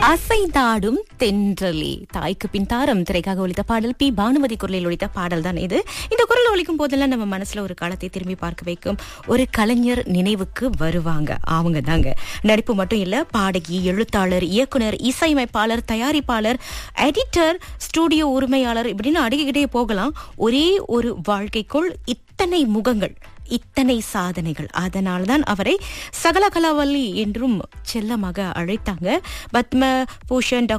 அசைந்தாடும் தென்றலே தாய்க்கு பின் தாரம் திரைக்காக ஒழித்த பாடல் பி பானுமதி குரலில் ஒழித்த பாடல் தான் இது இந்த குரல் ஒழிக்கும் போதெல்லாம் நம்ம மனசுல ஒரு காலத்தை திரும்பி பார்க்க வைக்கும் ஒரு கலைஞர் நினைவுக்கு வருவாங்க அவங்க தாங்க நடிப்பு மட்டும் இல்ல பாடகி எழுத்தாளர் இயக்குனர் இசையமைப்பாளர் தயாரிப்பாளர் எடிட்டர் ஸ்டூடியோ உரிமையாளர் இப்படின்னு அடுக்கிக்கிட்டே போகலாம் ஒரே ஒரு வாழ்க்கைக்குள் இத்தனை முகங்கள் இத்தனை சாதனைகள் அதனால்தான் அவரை சகல கலாவல்லி என்றும் செல்லமாக அழைத்தாங்க பத்ம பூஷன் டாக்டர்